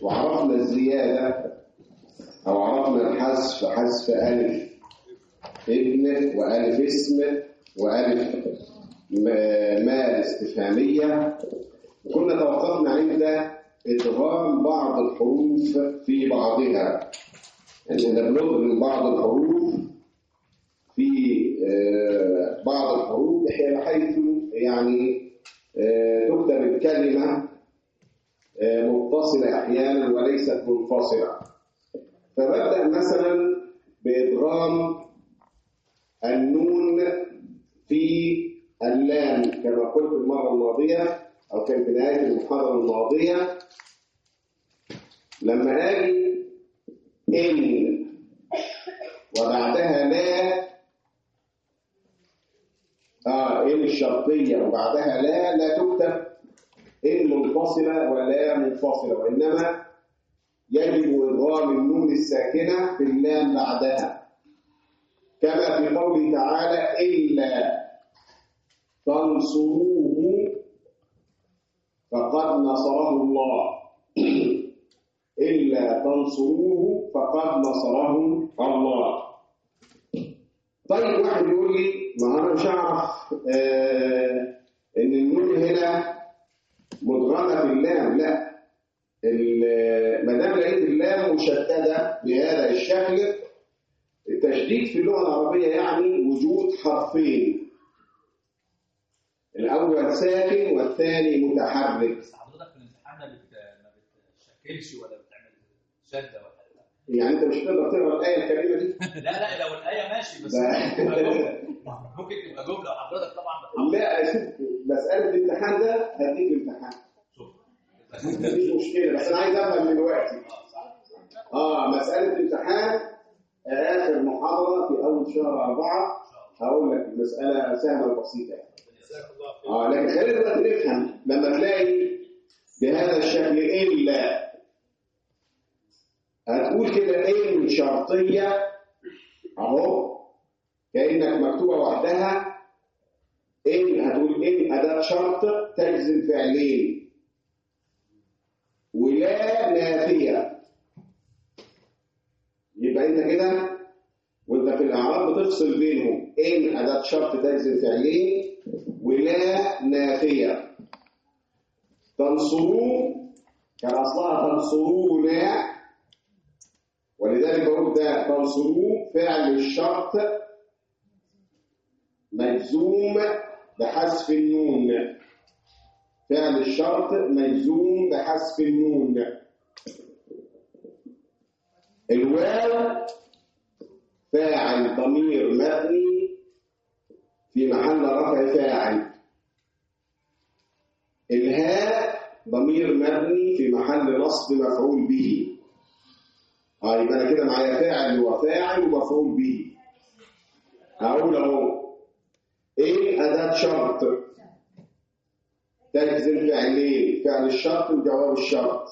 وعرفنا الزيادة أو عرفنا الحذف حذف ألف ابن وألف اسم وألف م- ما الاستفهامية وكنا توقفنا عند إدغام بعض الحروف في بعضها يعني احنا بنضغم بعض الحروف في آه، بعض الحروف بحيث يعني آه، تكتب الكلمة آه، متصلة أحيانا وليست منفصلة فببدأ مثلا بإدغام النون في اللام كما قلت المرة الماضية أو كان في نهاية المحاضرة الماضية لما أجي إن وبعدها لا آه إن الشرطية وبعدها لا لا تكتب إن منفصلة ولا منفصلة وإنما يجب إدغام النون الساكنة في اللام بعدها كما في قوله تعالى إلا تنصروه فقد نصره الله إلا تنصروه فقد نصره الله طيب واحد يقول لي ما أنا مش هعرف آه إن النون هنا مدغمة في اللام لا ال- ما دام لقيت اللام مشددة بهذا الشكل التشديد في اللغة العربية يعني وجود حرفين الأول ساكن والثاني متحرك بس حضرتك في الامتحان ما بت- ما بتشكلش ولا بتعمل شده ولا يعني أنت مش هتقدر تقرأ الآية الكريمة دي لا لا لو الايه ماشي بس لا. ممكن تبقى جمله ممكن تبقى جمله وحضرتك طبعا بتحاول لا يا ست مسألة الامتحان ده هديك الامتحان شوف مفيش مشكلة بس أنا عايز أفهم دلوقتي اه صح آه مسألة امتحان آخر محاضرة في أول شهر أربعة هقول لك المسألة سهلة وبسيطة يعني. اه لكن خلينا دلوقتي نفهم لما تلاقي بهذا الشكل الا هتقول كده ان شرطيه اهو كانك مكتوبه وحدها ان هتقول ان اداه شرط تجزم فعلين ولا نافيه يبقى انت كده وانت في الاعراب بتفصل بينهم ان اداه شرط تجزم فعلين ولا نافيه تنصروه كان اصلها تنصرونا ولذلك بقول ده تنصروه فعل الشرط مجزوم بحذف النون فعل الشرط مجزوم بحذف النون الواو فاعل ضمير مبني في محل رفع فاعل الهاء ضمير مبني في محل نصب مفعول به اه يبقى انا كده معايا فاعل وفاعل ومفعول به هقول اهو ايه اداه شرط تجزم فعلين فعل الشرط وجواب الشرط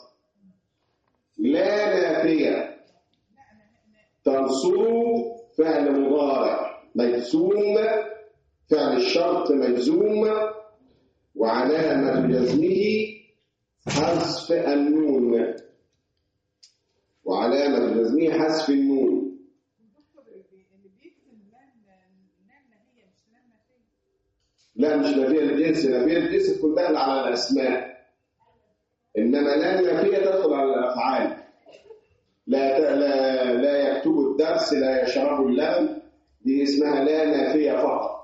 لا نافيه تنصروا فعل مضارع مجزوم فعل الشرط مجزوم وعلامة جزمه حذف النون وعلامة جزمه حذف النون دكتور اللي بيكتب لام لام هي مش لام نافيه لا مش نفية الجنس نفية الجنس تكون داخلة على الأسماء إنما لا نفية تدخل على الأفعال لا ت- لا لا يكتب الدرس لا يشرب اللبن دي اسمها لا نافية فقط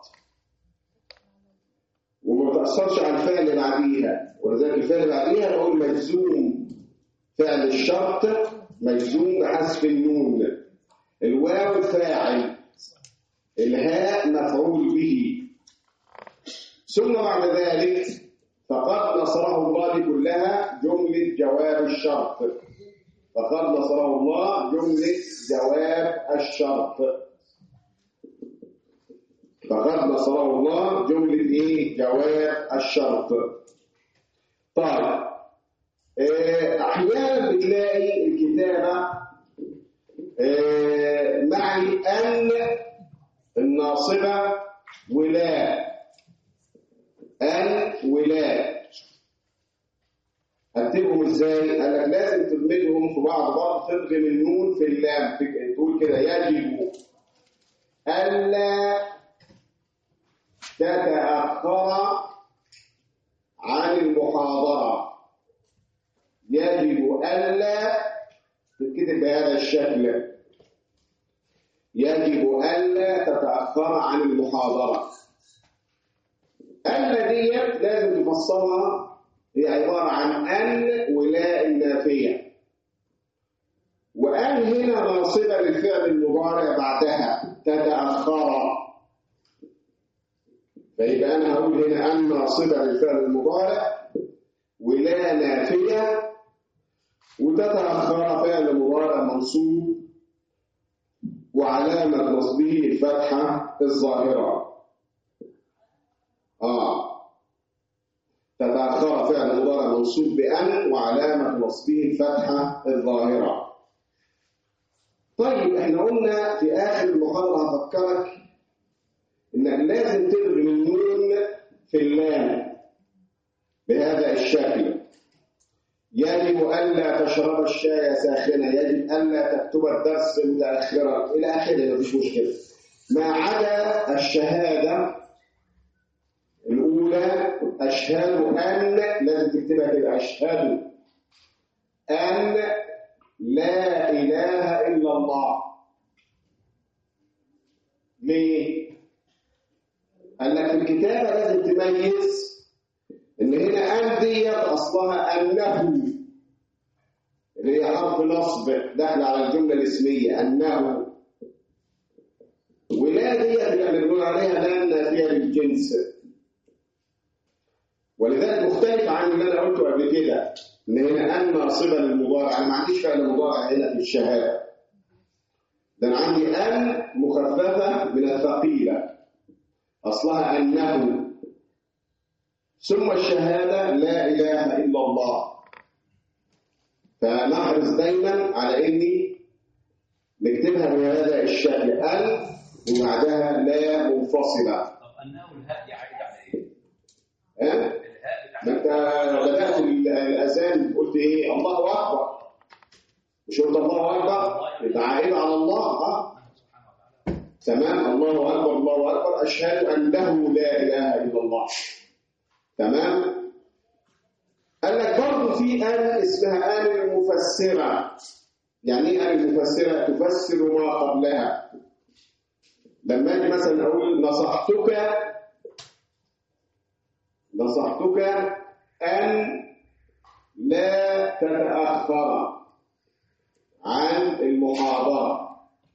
وما تأثرش على الفعل اللي بعديها ولذلك الفعل اللي بعديها نقول مجزوم فعل الشرط مجزوم بحذف النون الواو فاعل الهاء مفعول به ثم بعد ذلك فقد نصره الله كلها جملة جواب الشرط فقد نصره الله جملة جواب الشرط فقد نصره الله جملة ايه جواب الشرط طيب آه، احيانا بتلاقي الكتابة آه، معي ان الناصبة ولا ان ولا هكتبهم ازاي؟ قال لك لازم تدمجهم في بعض برضه تدغم النون في اللام في- تقول كده يجب ألا تتأخر عن المحاضرة يجب ألا تتكتب بهذا الشكل يجب ألا تتأخر عن المحاضرة ألا ديت لازم تفصلها هي عبارة عن أن ولاء النافية وأن هنا ناصبة للفعل المضارع بعدها تتأخر فيبقى أنا هقول هنا أن ناصبة للفعل المضارع ولا نافية وتتأخر فعل مضارع منصوب وعلامة نصبه الفتحة الظاهرة آه تتأخر فعل مضارع منصوب بأن وعلامة نصبه الفتحة الظاهرة طيب احنا قلنا في آخر المحاضرة هفكرك إنك لازم تلغي النون في اللام بهذا الشكل يجب ألا تشرب الشاي ساخنا يجب ألا تكتب الدرس متأخرا إلى آخره مفيش مشكلة ما عدا الشهادة الأولى أشهد أن لازم تكتبها كده أشهد أن لا إله إلا الله ليه؟ قال لك في الكتابة لازم تميز إن هنا أن ديت أصلها أنه اللي هي حرف نصب داخل على الجملة الاسمية أنه ولا ديت اللي بنقول عليها لا نافية للجنس ولذلك مختلف عن اللي انا قلته قبل كده ان هنا ان ناصبه للمضارع انا ما عنديش فعل مضارع هنا في الشهاده ده انا عندي ان مخففه من الثقيله اصلها انه ثم الشهاده لا اله الا الله فنحرص دايما على اني نكتبها بهذا الشكل ان وبعدها لا منفصله طب انه الهاء دي عائده على ايه؟ ها الهاء ما بتاع انت بدات الاذان قلت ايه الله اكبر مش قلت الله اكبر يبقى عائده على الله اه سبحانه وتعالى تمام الله اكبر الله اكبر اشهد انه لا اله الا الله تمام قال لك برضه في ان اسمها ان المفسره يعني ايه ان المفسره تفسر ما قبلها لما اجي مثلا اقول نصحتك نصحتك ان لا تتاخر عن المحاضره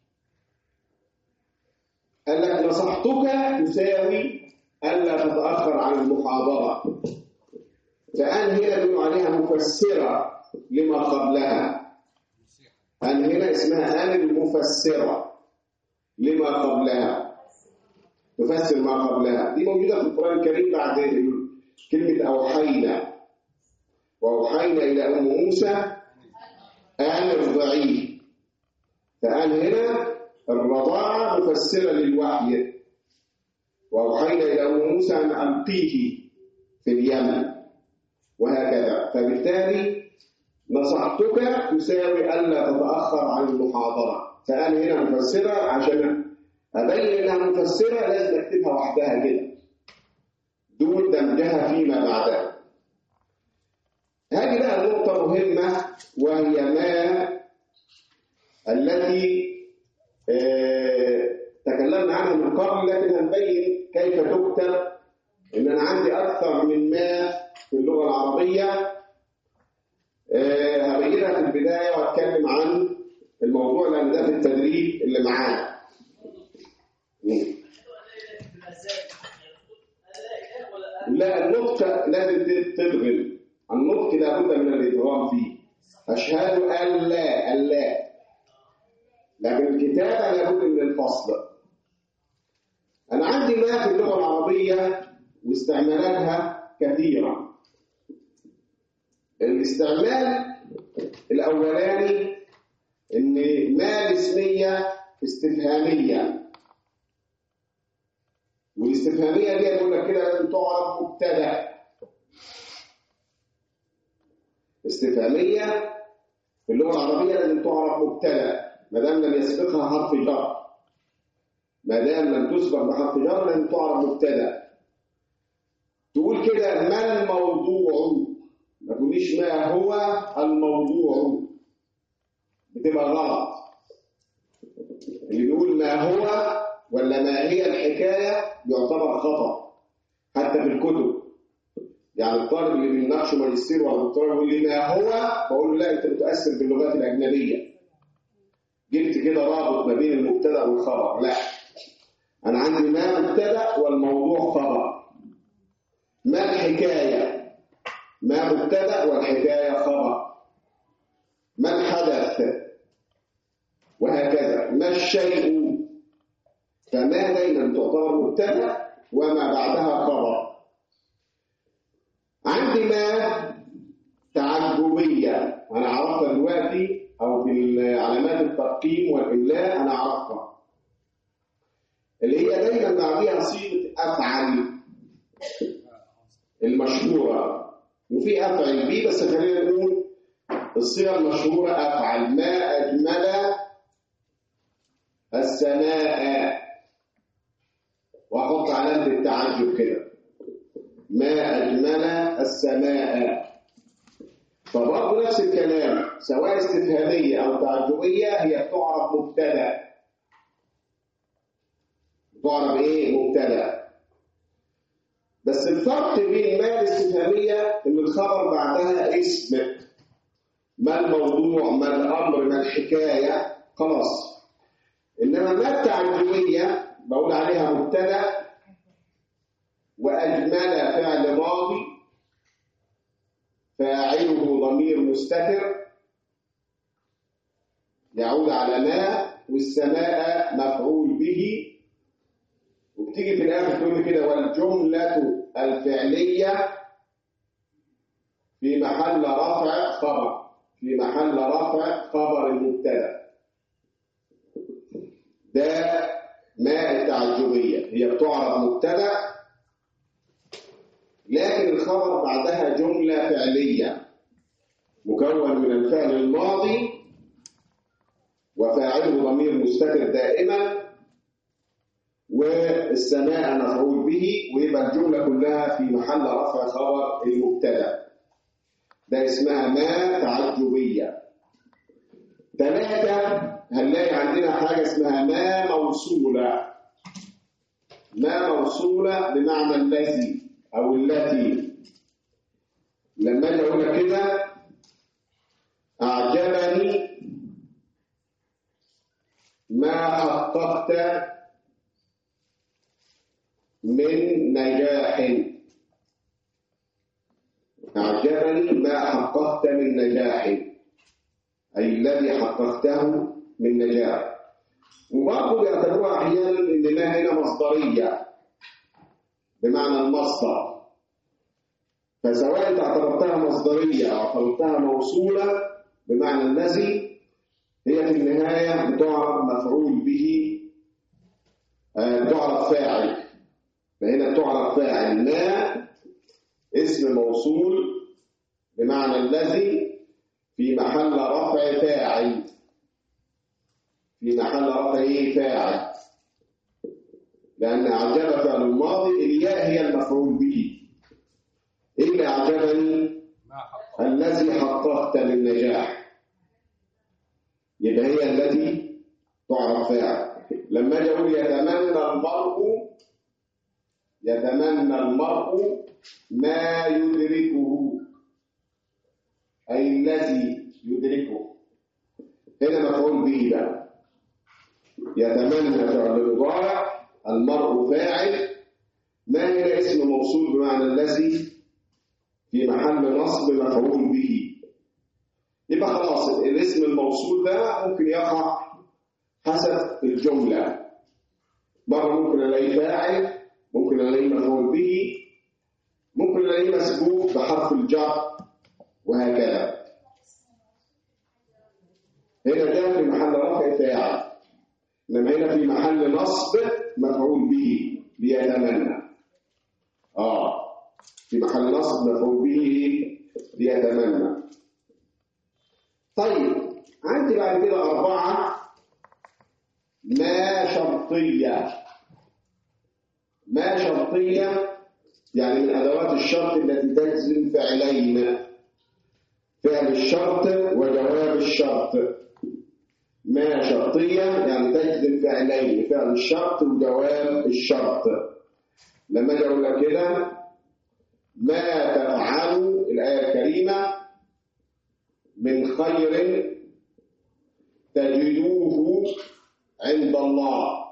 قال لك نصحتك تساوي ألا تتأخر عن المحاضرة فأن هنا بنقول عليها مفسرة لما قبلها أن هنا اسمها أن المفسرة لما قبلها تفسر ما قبلها دي موجودة في القرآن الكريم بعد كلمة أوحينا وأوحينا إلى أم موسى أن ارضعيه فأن هنا الرضاعة مفسرة للوحي وأوحينا إلى أم موسى أن ألقيه في اليمن وهكذا فبالتالي نصحتك تساوي ألا تتأخر عن المحاضرة فأنا هنا مفسرة عشان أبين إنها مفسرة لازم أكتبها وحدها كده دون دمجها فيما بعدها هذه بقى نقطة مهمة وهي ما التي آه، تكلمنا عنها من قبل لكن هنبين كيف تكتب ان انا عندي اكثر من ما في اللغه العربيه آه، هبينها في البدايه واتكلم عن الموضوع لان ده في التدريب اللي معانا مم. لا النطق لازم تدغم النطق لابد من الادغام فيه اشهد ان لا ان لا لكن الكتابه لابد من الفصل انا عندي ما في اللغه العربيه واستعمالاتها كثيره الاستعمال الاولاني ان ما الاسميه استفهاميه والاستفهاميه دي بقول لك كده لازم تعرف مبتدا استفهاميه في اللغه اللغه العربيه لازم تعرف مبتدا ما دام لم يسبقها حرف جر ما دام لم تسبق بحرف جر لازم تعرف مبتدا تقول كده ما الموضوع ما تقوليش ما هو الموضوع بتبقى غلط اللي بيقول ما هو ولا ما هي الحكايه يعتبر خطا حتى في الكتب يعني الطالب اللي بيناقشه ماجستير ولا دكتوراه يقول لي ما هو بقول له لا انت متاثر باللغات الاجنبيه جبت كده رابط ما بين المبتدا والخبر لا انا عندي ما مبتدا والموضوع خبر ما الحكايه ما مبتدا والحكايه خبر ما الحدث وهكذا ما الشيء فما دايما تعتبر مبتدا وما بعدها خبر عندي ما تعجبيه انا عرفتها دلوقتي او في علامات الترقيم والاملاء انا عرفتها اللي هي دايما بعديها صيغه افعل المشهوره وفي افعل بي بس خلينا نقول الصيغه المشهوره افعل ما اجمل السماء واحط علامه التعجب كده ما اجمل السماء فبرضه نفس الكلام سواء استفهاميه او تعجبيه هي بتعرف مبتدا تعرف ايه مبتدا بس الفرق بين ما الاستفهاميه ان الخبر بعدها اسم ما الموضوع ما الامر ما الحكايه خلاص انما ما التعجبيه بقول عليها مبتدا واجمل فعل ماضي فاعله ضمير مستتر يعود على ما والسماء مفعول به وبتيجي في الاخر تقول كده والجمله الفعليه في محل رفع خبر في محل رفع خبر المبتدا ده ما التعجبيه هي بتعرف مبتدا لكن الخبر بعدها جمله فعليه مكون من الفعل الماضي وفاعله ضمير مستتر دائما والسماء مفعول به ويبقى الجمله كلها في محل رفع خبر المبتدا ده اسمها ما تعجبيه ثلاثه هنلاقي عندنا حاجه اسمها ما موصوله ما موصوله بمعنى الذي او التي لما اجي اقول لك كده اعجبني ما حققت من نجاح أعجبني ما حققت من نجاح أي الذي حققته من نجاح وبرضه بيعتبروها أحيانا إن ما هنا مصدرية بمعنى المصدر فسواء أنت اعتبرتها مصدرية أو اعتبرتها موصولة بمعنى الذي هي في النهاية بتعرف مفعول به آه، تعرف فاعل فهنا تعرف فاعل ما اسم موصول بمعنى الذي في محل رفع فاعل في محل رفع ايه فاعل لأن أعجب فعل الماضي الياء هي المفعول به إلا أعجبني ما حق الذي حققت للنجاح يبقى هي التي تعرف فاعل لما اجي اقول يتمنى المرء يتمنى المرء ما يدركه اي الذي يدركه هنا مفعول به بقى يتمنى فعل مضارع المرء فاعل ما هنا اسم موصول بمعنى الذي في محل نصب مفعول به يبقى خلاص الاسم الموصول ده ممكن يقع حسب الجملة مرة ممكن ألاقيه فاعل ممكن ألاقيه مفعول به ممكن ألاقيه مسبوق بحرف الجر وهكذا هنا ده في محل رفع فاعل إنما هنا في محل نصب مفعول به ليتمنى آه في محل نصب مفعول به ليتمنى طيب عندي بعد كده أربعة ما شرطية ما شرطية يعني من أدوات الشرط التي تجزم فعلين فعل الشرط وجواب الشرط ما شرطية يعني تجزم فعلين فعل الشرط وجواب الشرط لما اجي اقول لك كده ما تفعل الآية الكريمة من خير تجدوه عند الله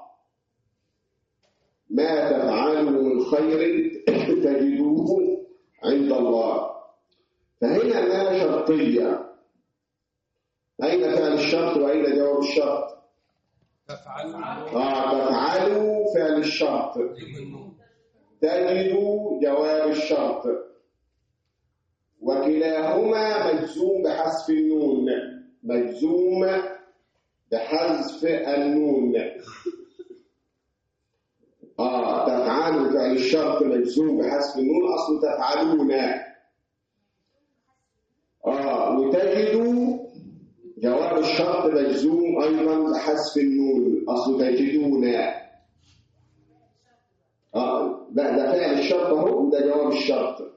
ما تفعل من خير تجدوه عند الله فهنا ما شرطية أين فعل الشرط وأين جواب الشرط تفعل آه تفعلوا فعل الشرط تجدوا جواب الشرط وكلاهما مجزوم بحذف النون مجزوم بحذف النون آه تفعلوا فعل الشرط مجزوم بحذف النون أصل تفعلون آه وتجدوا جواب الشرط مجزوم أيضا بحذف النون أصل تجدون آه ده ده فعل الشرط أهو وده جواب الشرط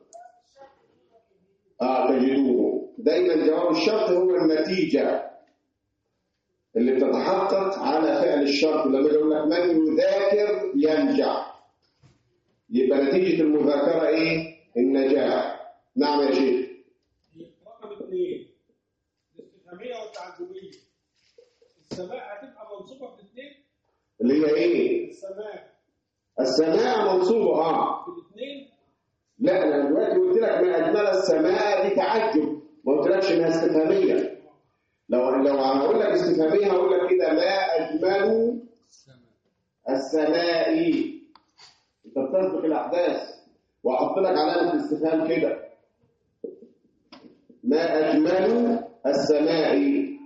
آه تجدوه دايما جواب الشرط هو النتيجة اللي بتتحقق على فعل الشرط لما يقول لك من يذاكر ينجح يبقى نتيجة المذاكرة إيه؟ النجاح نعم يا شيخ رقم اثنين الاستفهامية والتعجبية السماء هتبقى منصوبة في الاثنين اللي هي إيه؟ السماء السماء منصوبة آه في الاثنين لا انا دلوقتي قلت لك ما اجمل السماء دي تعجب ما قلتلكش انها استفهاميه لو لو هقول لك استفهاميه هقول لك كده ما اجمل السماء انت بتسبق الاحداث واحط لك علامه استفهام كده ما اجمل السماء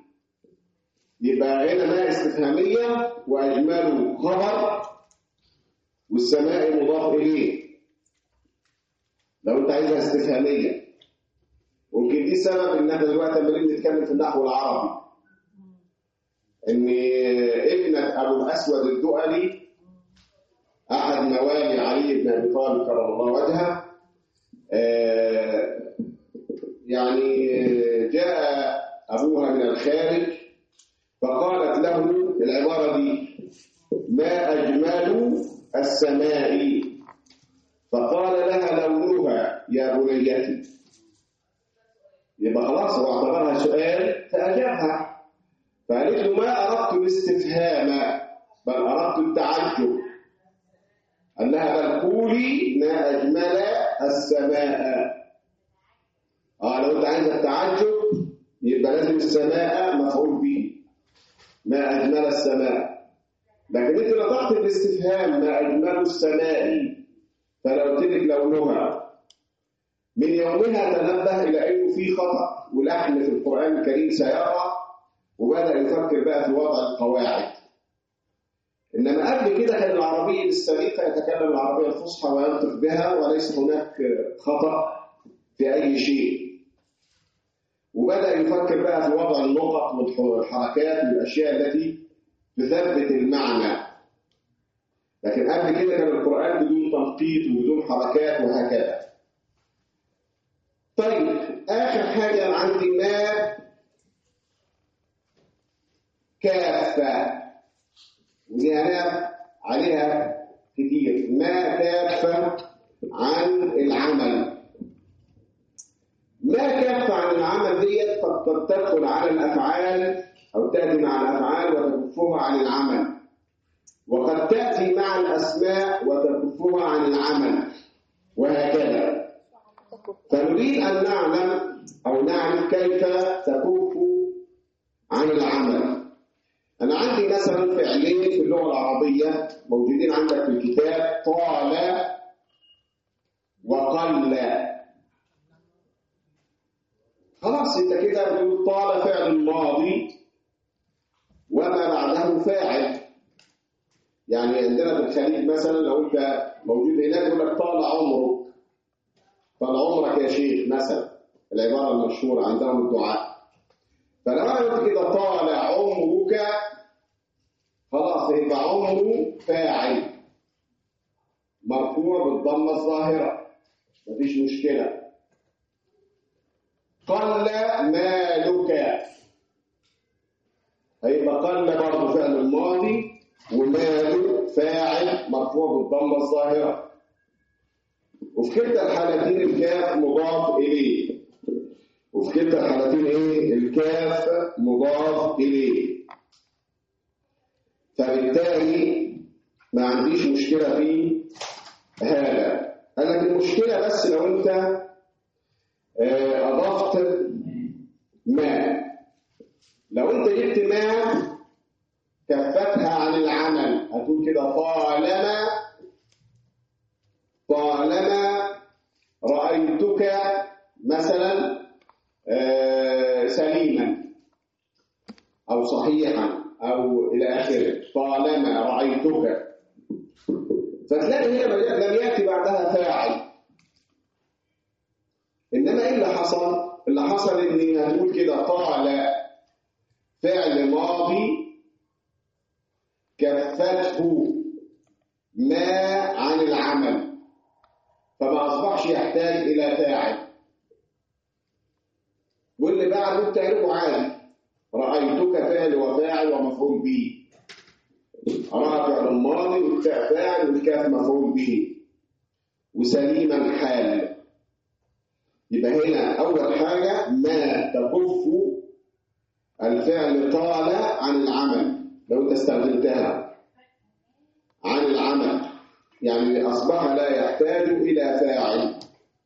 يبقى هنا ما استفهاميه واجمل خبر والسماء مضاف اليه لو انت عايزها استفهاميه ممكن دي سبب ان احنا دلوقتي لما نيجي نتكلم في النحو العربي ان ابنه ابو الاسود الدؤلي احد موالي علي بن ابي طالب كرم الله وجهه آه، يعني جاء ابوها من الخارج فقالت له العباره دي ما اجمل السماء فقال لها لونها يا بنيتي يبقى خلاص هو اعتبرها سؤال فأجابها فقالت له ما أردت الاستفهام بل أردت التعجب قال لها بل قولي ما أجمل السماء اه لو انت عايز التعجب يبقى لازم السماء مفعول به ما أجمل السماء لكن انت نطقت الاستفهام ما أجمل السماء فلو قلت لك لونها من يومها تنبه إلى أنه في خطأ ولحن في القرآن الكريم سيقع وبدأ يفكر بقى في وضع القواعد إنما قبل كده كان العربي السليقة يتكلم العربية الفصحى وينطق بها وليس هناك خطأ في أي شيء وبدأ يفكر بقى في وضع النقط والحركات والأشياء التي تثبت المعنى لكن قبل كده كان القرآن بدون تنقيط وبدون حركات وهكذا طيب آخر حاجة عندي ما كافة ودي هنقف عليها كتير ما كافة عن العمل ما كافة عن العمل ديت قد قد تدخل على الأفعال أو تأتي مع الأفعال وتكفها عن العمل وقد تأتي مع الأسماء وتكفها عن العمل وهكذا فنريد أن نعلم أو نعرف كيف تكف عن العمل أنا عندي مثلا فعلين في اللغة العربية موجودين عندك في الكتاب طال وقل خلاص انت كده بتقول طال فعل ماضي وما بعده فاعل يعني عندنا في الخليج مثلا لو انت موجود هناك يقول لك طال عمرك طال عمرك يا شيخ مثلا العباره المشهوره عندهم الدعاء فلو انا قلت كده طال عمرك خلاص يبقى عمره فاعل مرفوع بالضمه الظاهره مفيش مشكله قل مالك هيبقى قل برضه فعل الماضي وماله فاعل مرفوع بالضمه الظاهره وفي كلتا الحالتين الكاف مضاف اليه وفي كلتا الحالتين ايه الكاف مضاف اليه فبالتالي ما عنديش مشكله في هذا قال لك المشكله بس لو انت آه، اضفت ما لو انت جبت ما كفتها عن العمل هتقول كده طالما طالما رأيتك مثلا آه، سليما أو صحيحا أو إلى آخره طالما رأيتك فتلاقي هنا لم يأتي بعدها فاعل إنما إيه اللي حصل؟ اللي حصل إن هتقول كده طال فعل ماضي كفته ما عن العمل فما أصبحش يحتاج إلى فاعل واللي بعده بتعرفه عادي رأيتك فعل وفاعل ومفعول به رأى فعل الماضي والتاء فاعل والكاف مفعول به وسليما حال يبقى هنا أول حاجة ما تكف الفعل طال عن العمل لو انت استخدمتها عن العمل يعني أصبح لا يحتاج إلى فاعل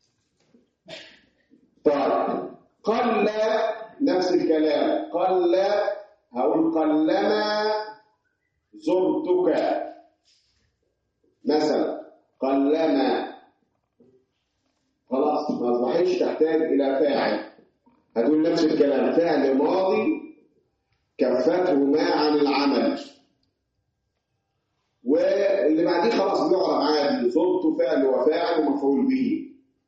طيب قل نفس الكلام قل هقول قلما زرتك مثلا قلما خلاص ما أصبحتش تحتاج إلى فاعل هتقول نفس الكلام فعل ماضي كفته ما عن العمل واللي بعديه خلاص بيعرب عادي زرت فعل وفاعل ومفعول به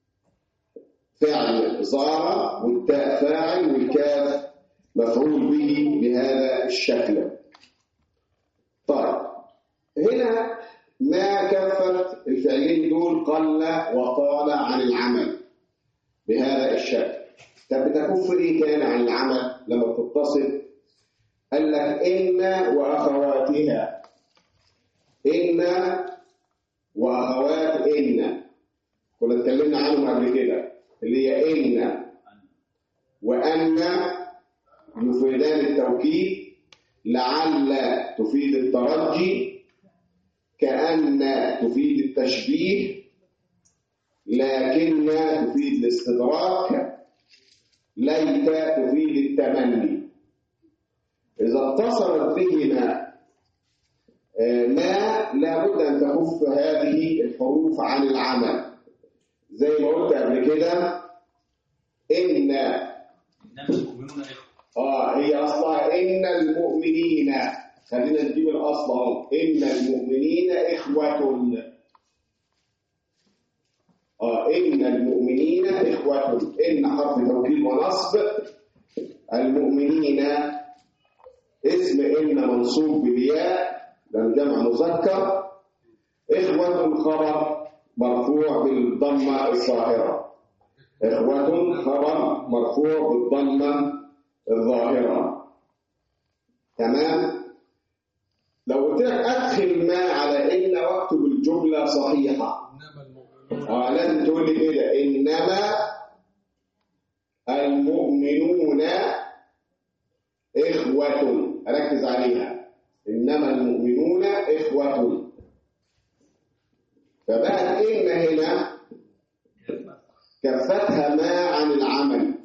فعل زار والتاء فاعل والكاف مفعول به بهذا الشكل طيب هنا ما كفت الفعلين دول قل وطال عن العمل بهذا الشكل طب بتكف ايه تاني عن العمل لما بتتصل قال لك ان واخواتها ان واخوات ان كنا اتكلمنا عنهم قبل كده اللي هي ان وان يفيدان التوكيد لعل تفيد الترجي كأن تفيد التشبيه لكن تفيد الاستدراك ليت تفيد التمني إذا اتصلت بهما آه، ما لابد أن تكف هذه الحروف عن العمل زي ما قلت قبل كده إن انما المؤمنون اخوه اه هي اصلها ان المؤمنين خلينا نجيب الاصل اهو ان المؤمنين اخوة اه ان المؤمنين اخوة ان حرف توكيد ونصب المؤمنين اسم ان منصوب بالياء لان جمع مذكر إخوة خبر مرفوع بالضمة الظاهرة إخوة خبر مرفوع بالضمة الظاهرة تمام لو قلت لك أدخل ما على إن واكتب الجملة صحيحة انما المؤمنون اه لازم تقول لي كده إنما المؤمنون إخوة ركز عليها إنما المؤمنون إخوة فبقت إن هنا كفتها ما عن العمل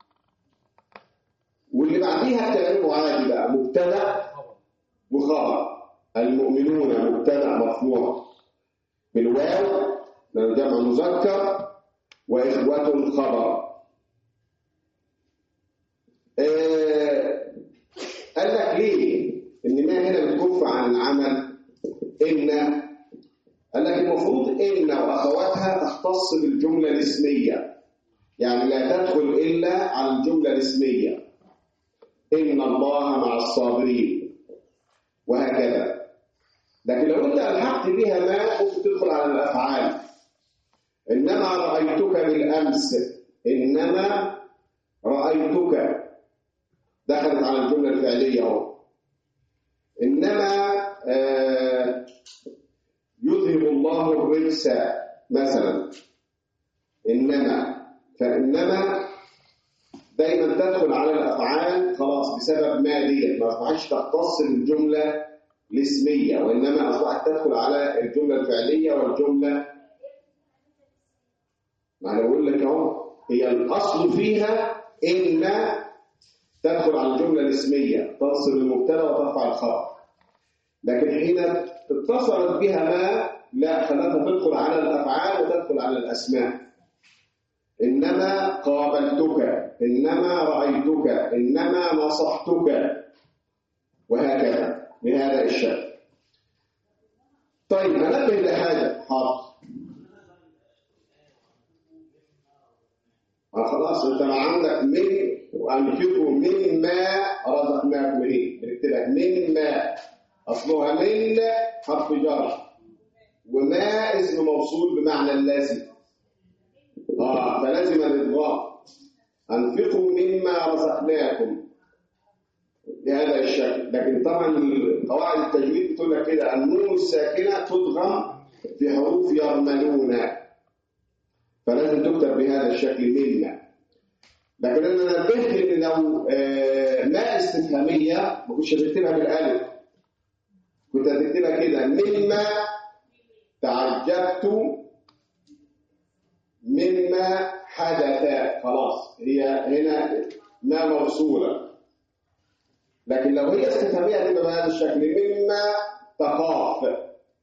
واللي بعديها تعرفوا عادي بقى مبتدأ خبر وخبر المؤمنون مبتدأ مرفوع بالواو لأنه جمع مذكر وإخوة خبر آه قال لك ليه إن ما هنا بتكف عن العمل إن قال لك المفروض إن وأخواتها تختص بالجملة الاسمية يعني لا تدخل إلا على الجملة الاسمية إن الله مع الصابرين وهكذا لكن لو أنت ألحقت بها ما ممكن تدخل على الأفعال إنما رأيتك بالأمس إنما رأيتك دخلت على الجملة الفعلية أهو إنما آه يذهب الله الرجس مثلا إنما فإنما دايما تدخل على الأفعال خلاص بسبب ما ديت ما أصبحتش تختص بالجملة الاسمية وإنما أصبحت تدخل على الجملة الفعلية والجملة ما أنا بقول لك أهو هي الأصل فيها إن تدخل على الجملة الاسمية تصل المبتدأ وترفع الخبر لكن حين اتصلت بها ما لا خلتها تدخل على الأفعال وتدخل على الأسماء إنما قابلتك إنما رأيتك إنما نصحتك وهكذا بهذا الشكل طيب هنبه لحاجة حاضر آه خلاص انت ما عندك من وانفقوا مما رزقناكم ايه بنكتبها مما اصلها من حرف جر وما اسم موصول بمعنى اللازم اه فلازم الادغام انفقوا مما رزقناكم بهذا الشكل لكن طبعا قواعد التجويد بتقول لك كده النون الساكنه تدغم في حروف يرملون فلازم تكتب بهذا الشكل منا لكن انا نبهت ان لو آه، ما استفهاميه ما كنتش هتكتبها بالالف كنت هتكتبها كده مما تعجبت مما حدث خلاص هي هنا ما موصوله لكن لو هي استفهاميه هتبقى بهذا الشكل مما تخاف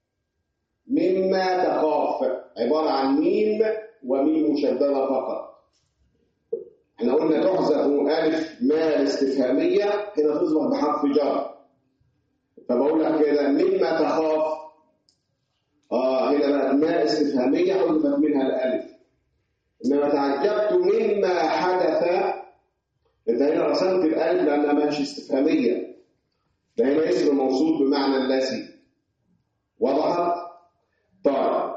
مما تخاف عباره عن ميم وميم مشدده فقط احنا قلنا تحذف الف ما الاستفهاميه هنا تصبح بحرف جر فبقول لك كده مما تخاف اه هنا بقى ما استفهاميه حذفت منها الالف انما تعجبت مما حدث انت هنا رسمت الالف لانها ماشي استفهاميه ده هنا اسم موصول بمعنى الذي وضحت طيب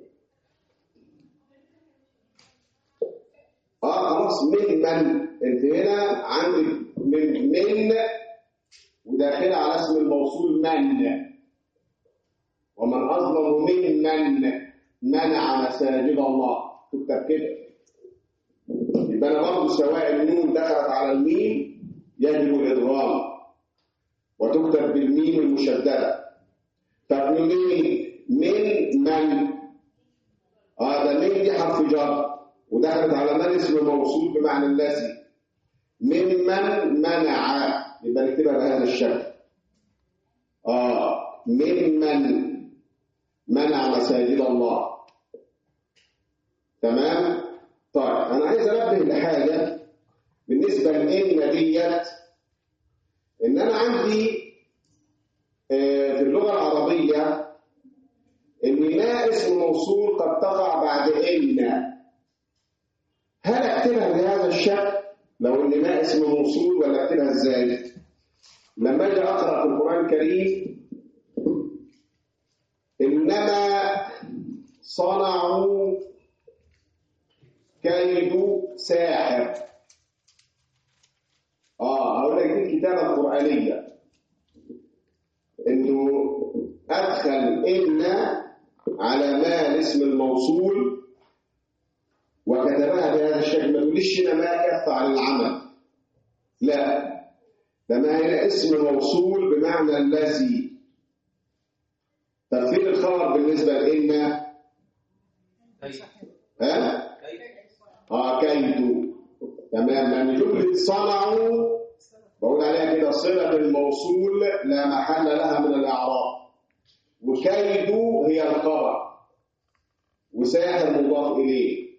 اه خلاص من من انت هنا عندك من من وداخله على اسم الموصول من ومن اظلم ممن منع مساجد الله تكتب كده يبقى انا برضه سواء النون دخلت على الميم يجب الادغام وتكتب بالميم المشدده طب من من من اه ده من دي حرف جر ودخلت على من اسم موصول بمعنى الذي ممن منع يبقى نكتبها بهذا الشكل اه ممن منع مساجد الله تمام طيب انا عايز انبه لحاجه بالنسبه لان ديت ان انا عندي آه، في اللغه العربيه ان ما اسم موصول قد تقع بعد ان هل اكتبها بهذا الشكل لو ان ما اسم موصول ولا اكتبها ازاي لما اجي اقرا في القران الكريم انما صنعوا كيد ساحر اه هقول لك دي الكتابه القرانيه انه ادخل ان على ما الاسم الموصول وكتبها بهذا الشكل ما تقوليش هنا ما كف عن العمل لا ده ما هنا اسم موصول بمعنى الذي طب فين الخبر بالنسبه لان كيف ها كيف اه كيد تمام لان جمله صنعوا بقول عليها كده صله الموصول لا محل لها من الاعراب وكيد هي الخبر وساحر مضاف اليه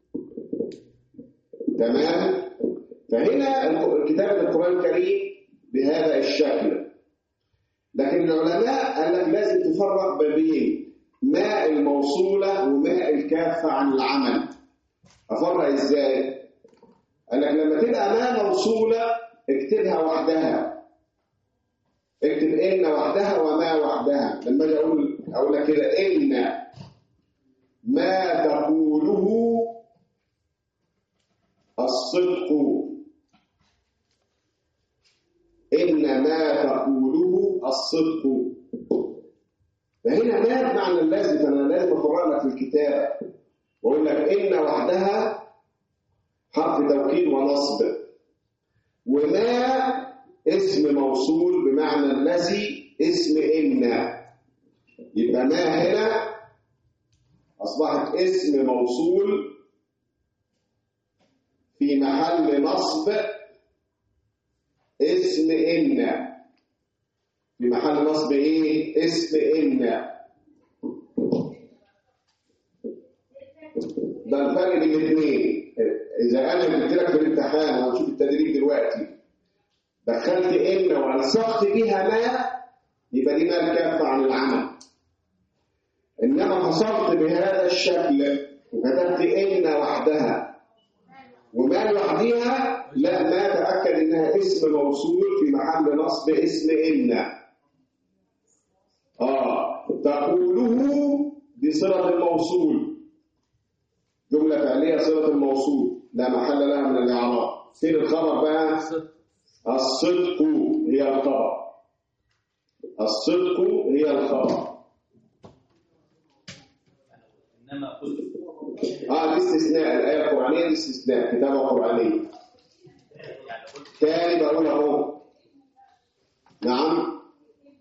تمام فهنا كتابه القران الكريم بهذا الشكل لكن العلماء قال لك لازم تفرق ما بين ماء الموصوله وماء الكافه عن العمل افرق ازاي قال لك لما تبقى ما موصوله اكتبها وحدها اكتب ان وحدها وما وحدها لما اجي اقول اقول لك كده ان ما تقوله الصدق ان ما تقوله الصدق فهنا ما بمعنى اللازم فانا لازم افرق لك في الكتاب واقول لك ان وحدها حرف توكيد ونصب وما اسم موصول بمعنى الذي اسم إن يبقى ما هنا أصبحت اسم موصول في محل نصب اسم إن في محل نصب إيه؟ اسم إن ده الفرق بين الاثنين إذا أنا قلت لك في الامتحان وهنشوف التدريب دلوقتي دخلت إن وألصقت بها ما يبقى دي ما الكافة عن العمل إنما فصلت بهذا الشكل وكتبت إن وحدها وما لوحديها لا ما تأكد إنها اسم موصول في محل نصب اسم إن آه تقوله دي صلة الموصول جملة فعلية صلة الموصول لا محل لها من الإعراب فين الخبر بقى الصدق هي الخبر الصدق هي الخبر انما قلت اه الاستثناء الآية القرآنية دي استثناء كتابة قرآنية يعني قلت تاني بقول اهو نعم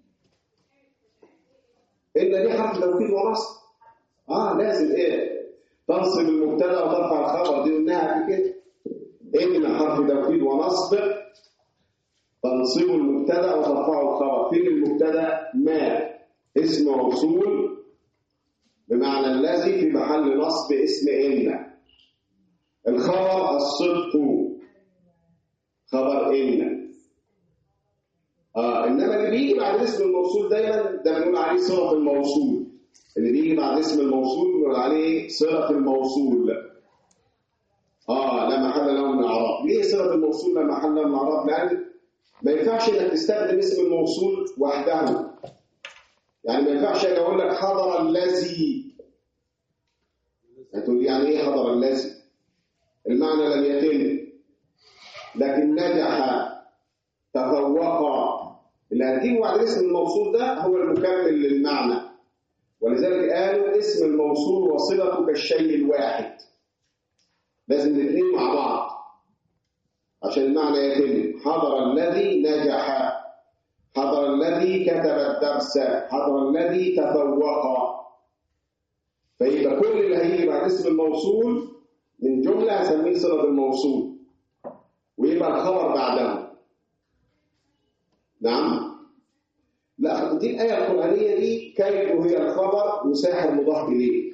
إن دي حرف توكيد ونصب اه لازم ايه تنصب المبتدا وترفع الخبر دي قلناها قبل كده إن حرف توكيد ونصب تنصب المبتدا وترفع الخبر فين المبتدا ما اسم موصول بمعنى الذي في محل نصب اسم إن الخبر الصدق خبر إن آه إنما اللي بيجي بعد اسم الموصول دايما ده بنقول عليه صلة الموصول اللي بيجي بعد اسم الموصول بنقول عليه صلة الموصول آه لا محل له من الإعراب ليه صلة الموصول لا محل له من الإعراب؟ لأن ما ينفعش إنك تستخدم اسم الموصول وحده يعني ما ينفعش أجي أقول لك حضر الذي هتقول لي يعني إيه حضر الذي؟ المعنى لم يتم لكن نجح تفوق اللي هتجيبه بعد اسم الموصول ده هو المكمل للمعنى ولذلك قالوا اسم الموصول وصلته كالشيء الواحد لازم الاثنين مع بعض عشان المعنى يتم حضر الذي نجح حضر الذي كتب الدرس حضر الذي تفوق فيبقى كل اللي هيجي بعد اسم الموصول من جملة هسميه صلة الموصول ويبقى الخبر بعده نعم لا دي الآية القرآنية دي كيف هي الخبر وساحر مضاف إليه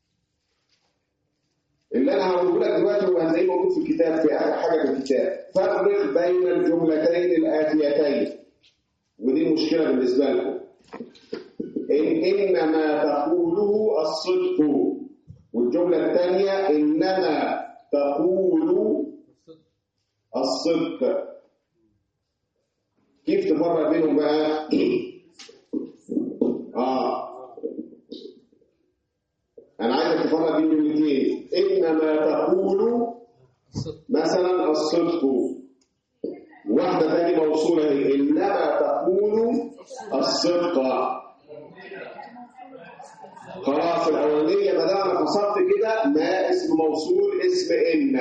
اللي أنا هقوله لك دلوقتي هو هتلاقيه موجود في الكتاب في آخر حاجة في الكتاب فرق بين الجملتين الآتيتين ودي مشكلة بالنسبة لكم إن إنما تقوله الصدق والجملة الثانية إنما تقول الصدق كيف تفرق بينهم بقى؟ آه أنا عايزك تفرق بين جملتين إنما تقول مثلا الصدق واحدة تاني موصولة هي إنما تقول الصدق خلاص الأولانية ما دام أنا فصلت كده ما اسم موصول اسم إن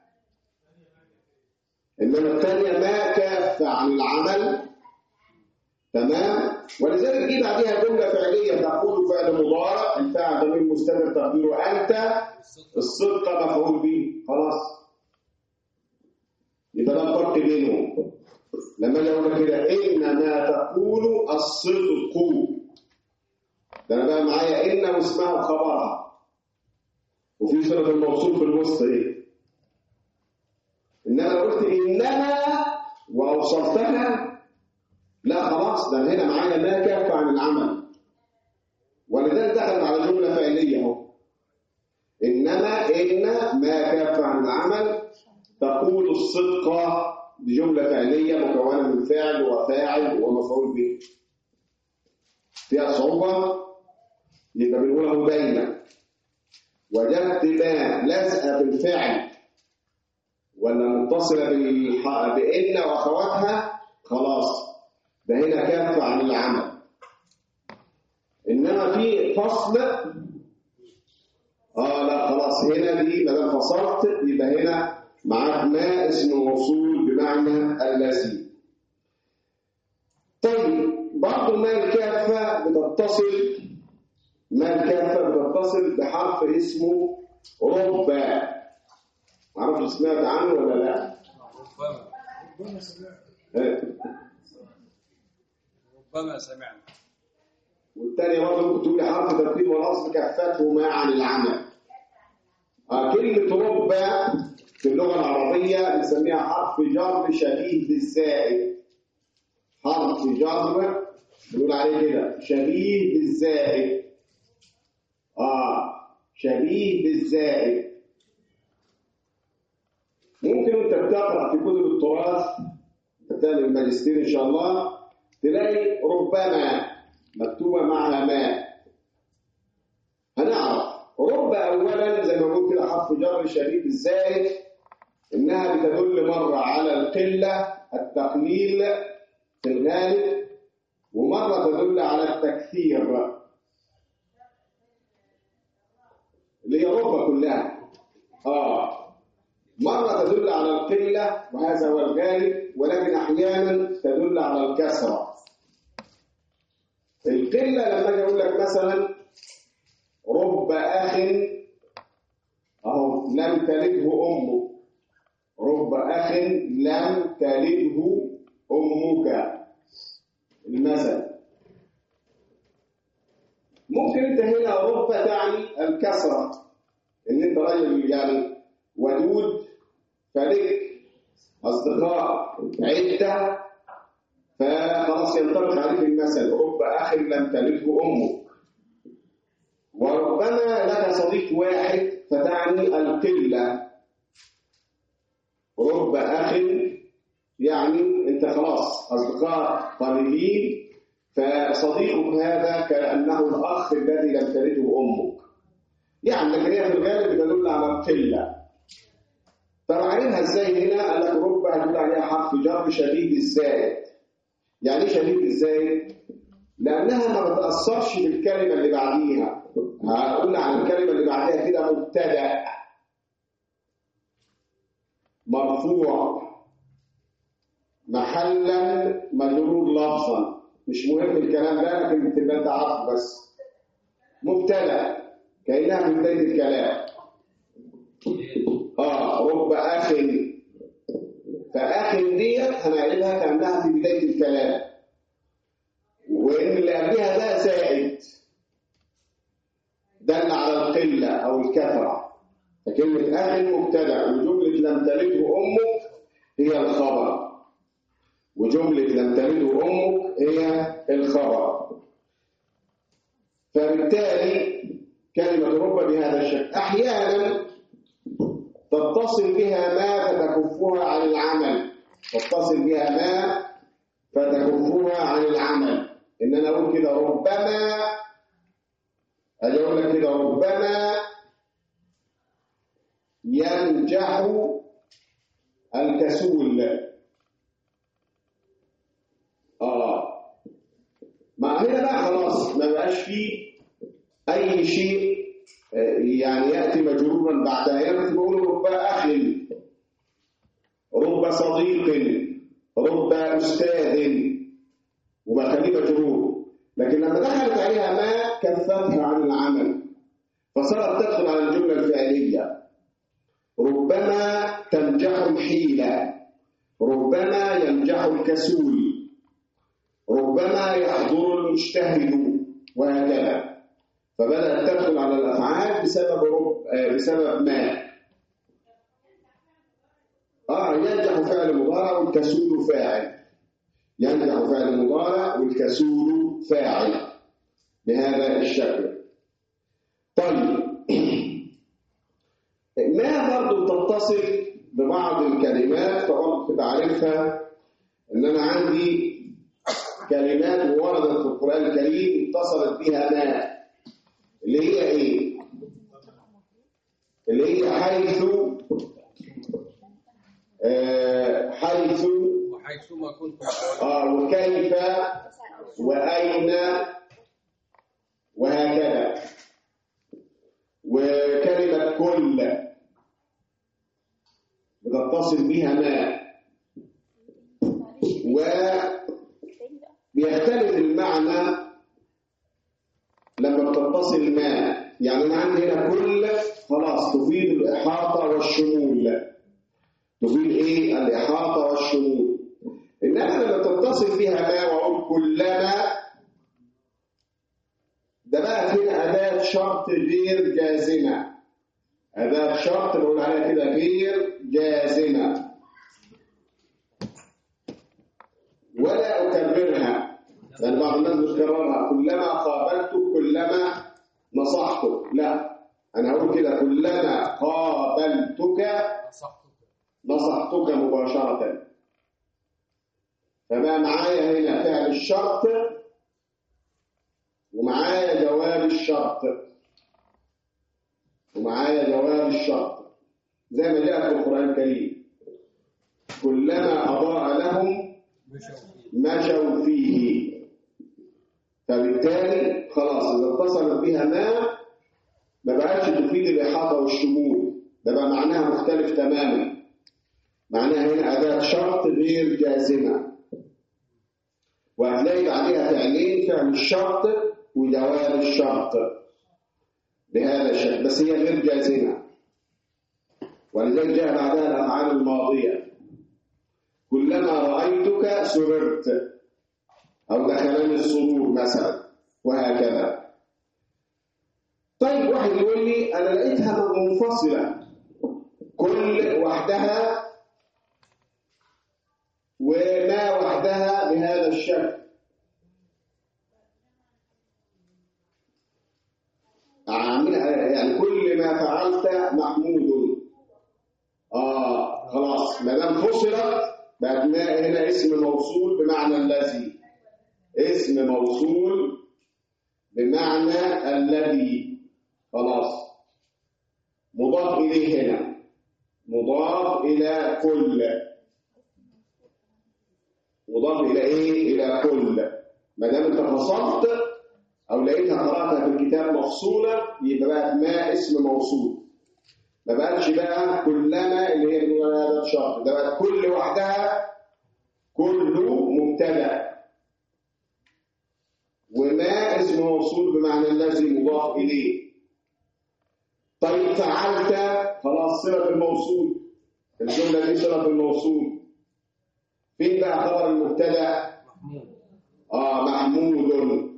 إنما الثانية ما كاف عن العمل تمام ولذلك جه بعديها جملة فعلية تقول فعل مضارع الفاعل ضمير مستمر تقديره أنت الصدق مفعول به خلاص يبقى ده الفرق بينهم لما اجي اقول لك كده انما تقول الصدق ده انا بقى معايا ان واسمها خبرها وفي صله الموصول في الوسط ايه انما لو قلت انما واوصلتها لا خلاص ده هنا معايا ما كف عن العمل ولذلك دخل على جمله فعليه اهو انما ان ما كف عن العمل تقول الصدق دي جملة فعلية مكونة من فعل وفاعل ومفعول به فيها صعوبة يبقى بنقولها بين وجدت ما لازقة بالفعل ولا متصلة بالح... بإن وأخواتها خلاص ده هنا كف عن العمل إنما في فصل آه لا خلاص هنا دي ما دام فصلت يبقى هنا معاك ما اسم موصول بمعنى الذي طيب برضه ما الكافة بتتصل ما الكافة بتتصل بحرف اسمه رب معرفش سمعت عنه ولا لا ربما ربما سمعت ها. ربما سمعنا والتانية برضه ممكن تقول لي حرف ترتيب والأصل كفته ما عن العمل آه كلمة رب في اللغة العربية بنسميها حرف جر شبيه بالزائد حرف جر بنقول عليه كده شبيه بالزائد اه شبيه بالزائد ممكن وانت بتقرا في كتب التراث انت بتعمل الماجستير ان شاء الله تلاقي ربما مكتوبه معها ما هنعرف رب اولا زي ما قلت كده حرف جر شديد الزائد انها بتدل مره على القله التقليل في الغالب ومره تدل على التكثير اللي هي رب كلها اه مرة تدل على القلة وهذا هو الغالب ولكن أحيانا تدل على الكثرة القلة لما أجي أقول لك مثلا رب أخ أهو لم تلده أمه رب أخ لم تلده أمك المثل ممكن أنت هنا رب تعني الكثرة إن أنت راجل يعني ودود فلك أصدقاء عدة فخلاص ينطبق عليه المثل رب أخ لم تلده أمك وربما لك صديق واحد فتعني القلة رب أخ يعني أنت خلاص أصدقاء قليلين فصديقك هذا كأنه الأخ الذي لم تلده أمك يعني لكن هي في الغالب تدل على القلة طب عارفها ازاي هنا قال لك رب هتقول عليها حرف جر شديد الزائد يعني ايه شديد الزائد لانها ما بتاثرش بالكلمه اللي بعديها هقول عن الكلمه اللي بعديها كده مبتدا مرفوع محلا مجرور لفظا مش مهم الكلام ده لكن تبقى انت عارفه بس مبتدا كانها في بدايه الكلام اه رب اخ فاخ ديت هنعرفها كانها في بدايه الكلام وان اللي قبلها ده زائد دل على القله او الكثره فكلمه اخ مبتدا وجمله لم تلده امك هي الخبر وجمله لم تلده امك هي الخبر فبالتالي كلمه رب بهذا الشكل احيانا تتصل بها ما فتكفها عن العمل تتصل بها ما فتكفها عن العمل ان انا اقول كده ربما اجي اقول لك كده ربما ينجح الكسول اه مع هنا بقى خلاص ما بقاش فيه اي شيء يعني يأتي مجرورا بعدها يعني بقول رب أخ رب صديق رب أستاذ وبخليه مجرور لكن لما دخلت عليها ما كفتها عن العمل فصارت تدخل على الجملة الفعلية ربما تنجح الحيلة ربما ينجح الكسول ربما يحضر المجتهد وهكذا فبدأت تدخل على الأفعال بسبب رب آه بسبب ما آه ينجح فعل مضارع والكسول فاعل ينجح فعل مضارع والكسول فاعل بهذا الشكل طيب ما برضه تتصل ببعض الكلمات فبرضه تبقى عارفها ان انا عندي كلمات وردت في القران الكريم اتصلت بها ما اللي هي ايه؟ اللي هي حيث آه حيث وحيثما كنتم آه وكيف وأين وهكذا وكلمة كل بتتصل بها ما وبيختلف المعنى لما بتتصل ما يعني أنا عندي هنا كل خلاص تفيد الإحاطة والشمول تفيد إيه؟ الإحاطة والشمول إنما لما تتصل بها ما وأقول كلما ده بقى هنا أداة شرط غير جازمة أداة شرط بقول عليها كده غير جازمة ولا أكررها لأن بعض الناس بتكررها كلما قابلته كلما نصحته لا أنا هقول كده كلما قابلتك نصحتك نصحتك مباشرة فبقى معايا هنا فعل الشرط ومعايا جواب الشرط ومعايا جواب الشرط زي ما جاء في القرآن الكريم كلما أضاء لهم مشوا فيه مشوا فيه فبالتالي خلاص إذا اتصلت بها ما ما بقتش تفيد الإحاطة والشمول ده بقى معناها مختلف تماما معناها هنا أداة شرط غير جازمة وهتلاقي بعدها فعلين فعل الشرط وجواب الشرط بهذا الشكل بس هي غير جازمة ولذلك جاء بعدها الأفعال الماضية كلما رأيتك سررت أو دخلني السرور مثلا وهكذا طيب واحد يقول لي أنا لقيتها منفصلة كل وحدها وما وحدها بهذا الشكل عامل- يعني كل ما فعلت محمود اه خلاص ما دام فصلت بقت ما هنا اسم موصول بمعنى الذي اسم موصول بمعنى الذي خلاص مضاف اليه هنا مضاف الى كل مضاف الى ايه الى كل ما دام انت فصلت او لقيتها قراتها في الكتاب مفصوله يبقى بقت ما اسم موصول ما بقتش بقى كلما اللي هي بنقول عليها هذا الشرط ده بقت كل وحدها كله مبتدا وما اسم موصول بمعنى الذي مضاف اليه طيب فعلت خلاص صله الموصول الجمله دي صله الموصول فين بقى خبر المبتدا محمود اه محمود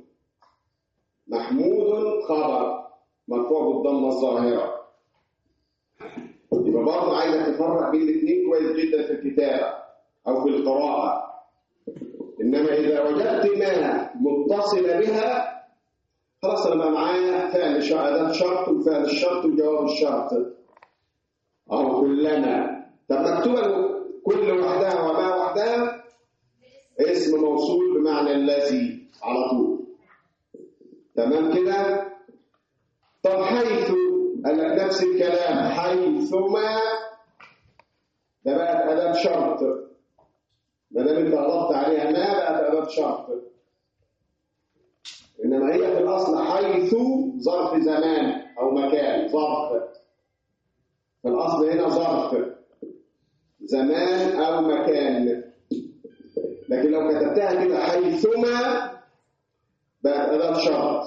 محمود خبر مرفوع بالضمه الظاهره يبقى برضه عايزك تفرق بين الاثنين كويس جدا في الكتابه او في القراءه انما اذا وجدت ما متصله بها خلاص انا بقى معايا فعل ش- اداه شرط وفعل الشرط وجواب الشرط او كلما طب مكتوبه كل وحدها وما وحدها اسم موصول بمعنى الذي على طول تمام كده طب حيث قال لك نفس الكلام حيثما ده بقت أداة شرط ما دام انت اضفت عليها ما بقت أداة شرط انما هي في الاصل حيث ظرف زمان او مكان ظرف في الاصل هنا ظرف زمان او مكان لكن لو كتبتها كده حيثما بقت أداة شرط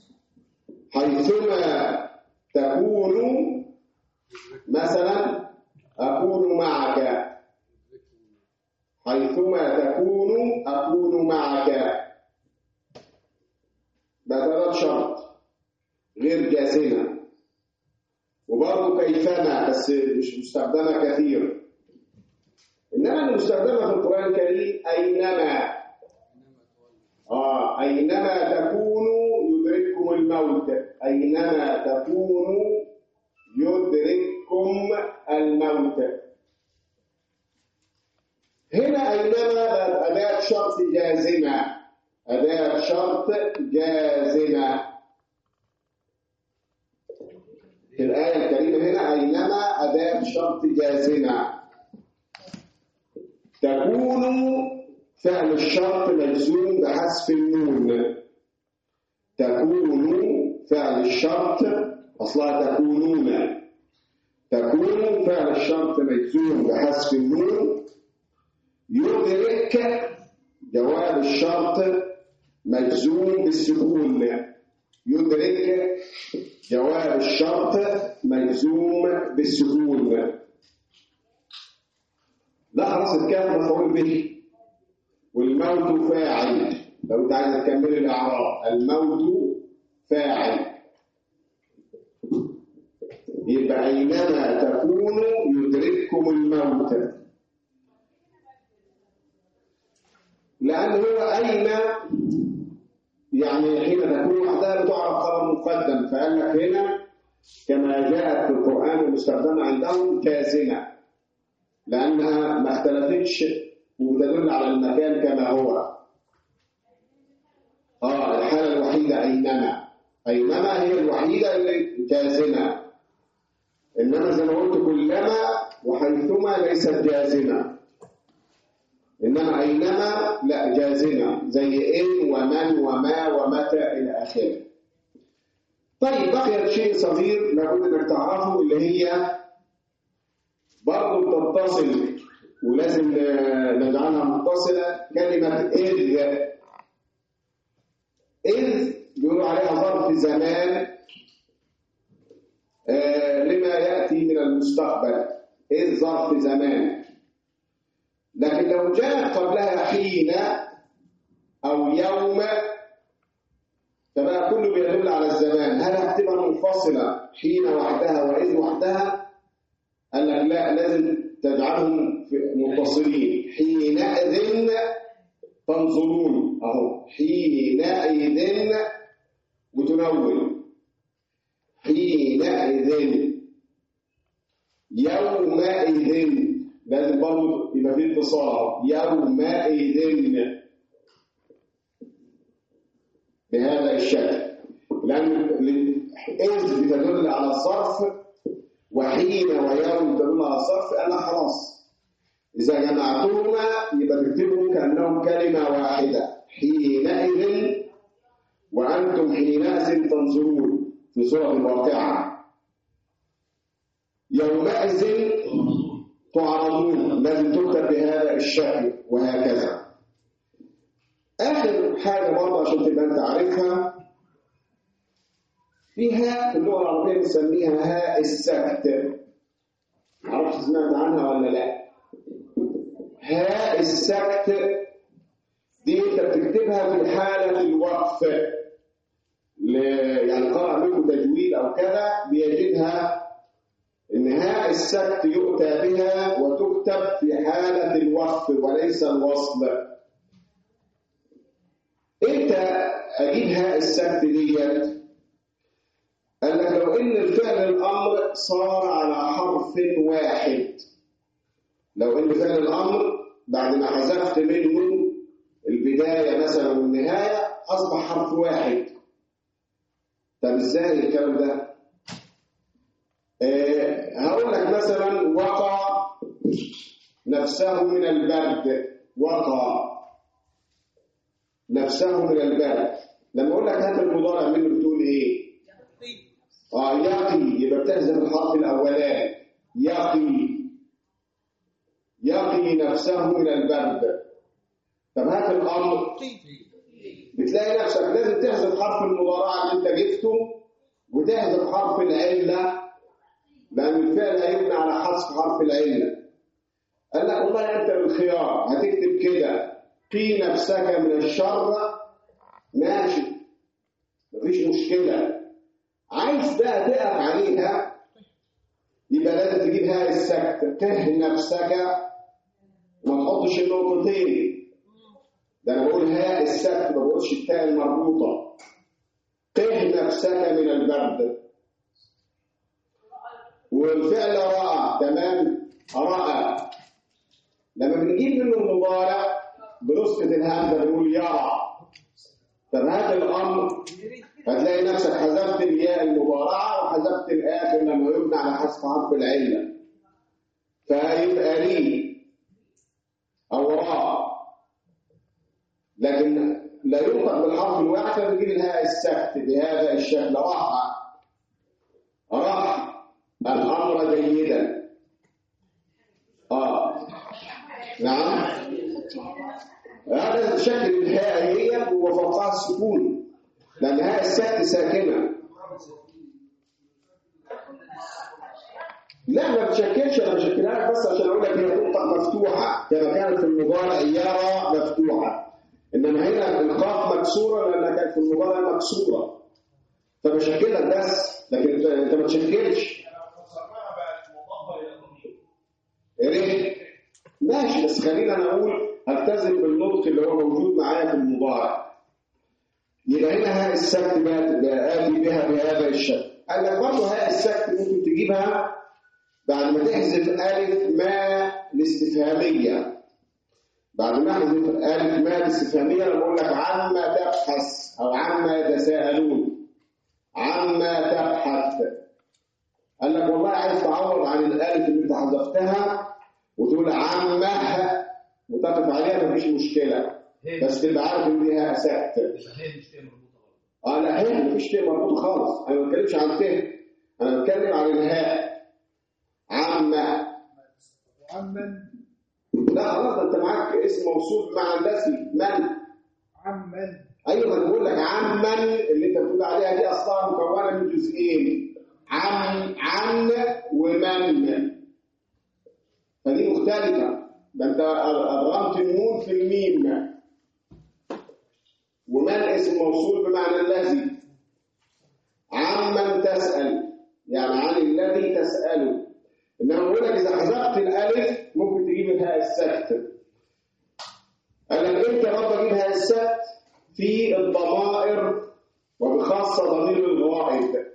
حيثما تكون مثلا أكون معك حيثما تكون أكون معك بقت أداة شرط غير جازمة وبرضه كيفما بس مش مستخدمة كثير إنما المستخدمة في القرآن الكريم أينما آه أينما تكونوا يدرككم الموت أينما تكونوا يدرككم الموت هنا أينما أداة شرط جازمة أداة شرط جازمة في الآية الكريمة هنا أينما أداة شرط جازمة تكون فعل الشرط مجزوم بحذف النون تكون فعل الشرط أصلها تكونون تكون فعل الشرط مجزوم بحذف النون يدرك جواب الشرط مجزوم بالسكون يدرك جواب الشرط مجزوم بالسكون لا خلاص الكاف مفعول به والموت فاعل لو انت عايز تكمل الاعراب الموت فاعل يبقى اينما تكونوا يدرككم الموت لان هو اين يعني حين تكون وحدها بتعرف خبر مقدم فقال لك هنا كما جاءت في القران المستخدمه عندهم كازنه لانها ما اختلفتش وتدل على المكان كما هو اه الحاله الوحيده اينما اينما هي الوحيده اللي جازمه انما زي ما قلت كلما وحيثما ليست جازمه انما اينما لا جازمه زي ان ومن وما ومتى الى اخره طيب بقي شيء صغير لابد انك تعرفه اللي هي برضه تتصل ولازم نجعلها متصله كلمه اذ اذ بيقولوا عليها ظرف زمان آه لما ياتي من المستقبل اذ ظرف زمان لكن لو جاءت قبلها حين او يوم فبقى كله بيدل على الزمان هل هتبقى منفصله حين وحدها واذ وحدها قال لك لا لازم تجعلهم متصلين حينئذ تنظرون اهو حينئذ وتنون حينئذ يومئذ لازم برضه يبقى في اتصال يومئذ بهذا الشكل لان اذ بتدل على الصرف وحين ويوم تدل على الصرف قال خلاص إذا جمعتهما يبقى تكتبهم كأنهم كلمة واحدة حينئذ وأنتم حينئذ تنظرون في سورة الواقعة يومئذ تعرضون لازم تكتب بهذا الشكل وهكذا آخر حاجة برضه عشان تبقى أنت عارفها فيها في اللغة العربية بنسميها هاء السكت معرفش سمعت عنها ولا لا هاء السكت دي انت بتكتبها في حالة الوقف ل... يعني قرأ منه تجويد أو كذا بيجدها إن هاء السكت يؤتى بها وتكتب في حالة الوقف وليس الوصل امتى أجيب هاء السكت ديت قال لك لو ان الفعل الامر صار على حرف واحد لو ان فعل الامر بعد ما حذفت منه البدايه مثلا والنهايه اصبح حرف واحد طب ازاي الكلام ده آه هقول لك مثلا وقع نفسه من البرد وقع نفسه من البرد لما اقول لك هات المضارع منه بتقول ايه اه يقي يبقى بتحذف الحرف الاولاني يقي يقي نفسه من البرد طب هات الامر بتلاقي نفسك لازم تحذف حرف المضارعه اللي انت جبته وتحذف حرف العله لان الفعل هيبنى على حذف حرف العله قال لك والله انت بالخيار هتكتب كده قي نفسك من الشر ماشي مفيش مشكله عايز بقى تقف عليها يبقى لازم تجيب هاء السكت ته نفسك ما تحطش النقطتين ده انا بقول هاء السكت ما بقولش التاء المربوطه ته نفسك من البرد والفعل راى تمام راى لما بنجيب منه المضارع بنسقط الهمزه بنقول يرى طب هات الامر هتلاقي نفسك حذفت الياء المضارعه وحذفت الاخر لما يبنى على حذف حرف العله فيبقى لي او راء لكن لا ينطق بالحرف الواحد فبنجيب الهاء السكت بهذا الشكل راح راح الامر جيدا اه نعم هذا شكل الهاء هي وفوقها السكون لان هاء السكت ساكنه لا ما بتشكلش انا بشكلها بس عشان اقول لك هي تنطق مفتوحه كما كانت في المضارع يرى مفتوحه انما هنا القاف مكسوره لانها كانت في المضارع مكسوره فبشكلها بس لكن انت انت ما تشكلش يا ريت ماشي بس خلينا انا اقول التزم بالنطق اللي هو موجود معايا في المضارع يبقى هنا هاء السكت بقى اتي بها بهذا الشكل قال لك برضه هاء السكت ممكن تجيبها بعد ما تحذف الف ما الاستفهاميه بعد ما احذف الف ما الاستفهاميه انا بقول لك عما تبحث او عما يتساءلون عما تبحث قال لك والله عايز تعوض عن الالف اللي انت حذفتها وتقول عمها وتقف عليها مفيش مشكله بس تبقى عارف ان هي سكت يبقى هي مش تبقى مربوطه برضه اه لا هي مفيش شيء مربوط خالص انا ما بتكلمش عن ته انا بتكلم عن الهاء عما عمن لا خلاص انت معاك اسم موصول بمعنى الذي من عمن ايوه ما انا بقول لك عمن اللي انت بتقول عليها دي اصلها مكونه من جزئين عن عن ومن فدي مختلفه ده انت ادغمت النون في الميم ومن اسم موصول بمعنى الذي عمن تسال يعني عن الذي تساله انما بقول لك اذا حذفت الالف ممكن تجيب الهاء السكت قال لك امتى برضه اجيب هاء السكت في الضمائر وبخاصه ضمير الغائب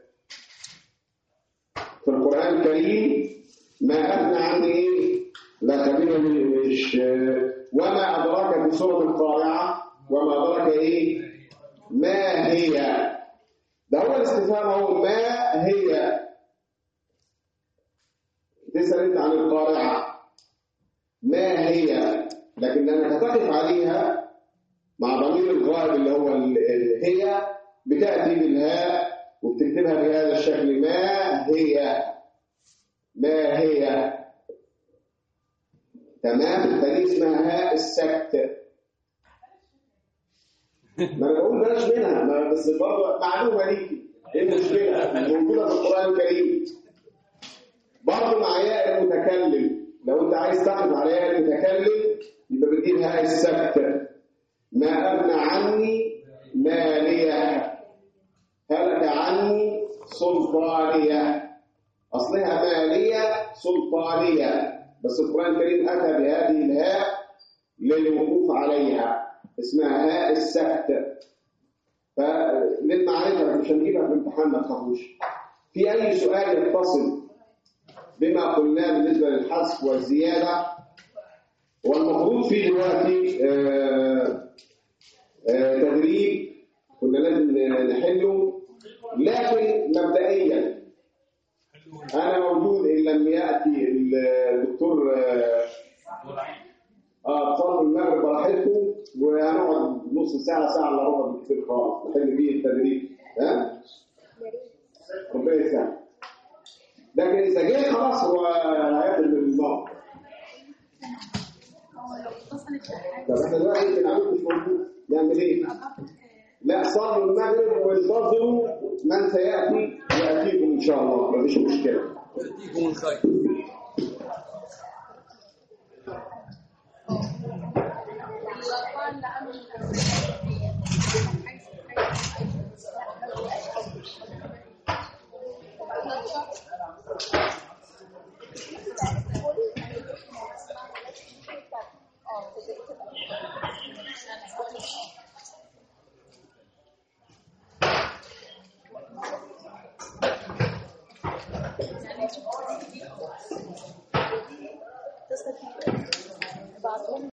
في القران الكريم ما اغنى عن ايه لا خلينا مش وما ادراك في سوره القارعه وما ادراك ايه ما هي ده هو الاستفهام هو ما هي تسال انت عن القارعه ما هي لكن لانك هتقف عليها مع ضمير الغائب اللي هو ال- ال- هي بتاتي بالهاء وبتكتبها بهذا الشكل ما هي ما هي تمام فدي اسمها هاء السكت ما انا بقول بلاش منها ما بس برضه معلومه ليكي ايه المشكله موجوده في القران الكريم برضه مع ياء المتكلم لو انت عايز تاخد على ياء المتكلم يبقى بتجيب هاء السكت ما اغنى عني ماليه هلك عني سلطانيه اصلها ماليه سلطانيه بس القران الكريم اتى بهذه الهاء للوقوف عليها اسمها هاء السكت فللمعرفه مش هنجيبها في الامتحان ما تخافوش في اي سؤال يتصل بما قلناه بالنسبه للحذف والزياده والمفروض في دلوقتي آه، آه، تدريب كنا لازم نحله لكن مبدئيا انا موجود ان لم ياتي الدكتور آه، اه تصلوا المغرب براحتكم وهنقعد نص ساعه ساعه الا ربع بالكثير خالص نحل بيه التدريب ها ربنا يسهل لكن اذا جه خلاص هو هياخد من النظام طب احنا دلوقتي العميد مش موجود نعمل ايه؟ لا صلوا المغرب وانتظروا من سياتي ياتيكم ان شاء الله مفيش مشكله يأتيكم الخير Oh,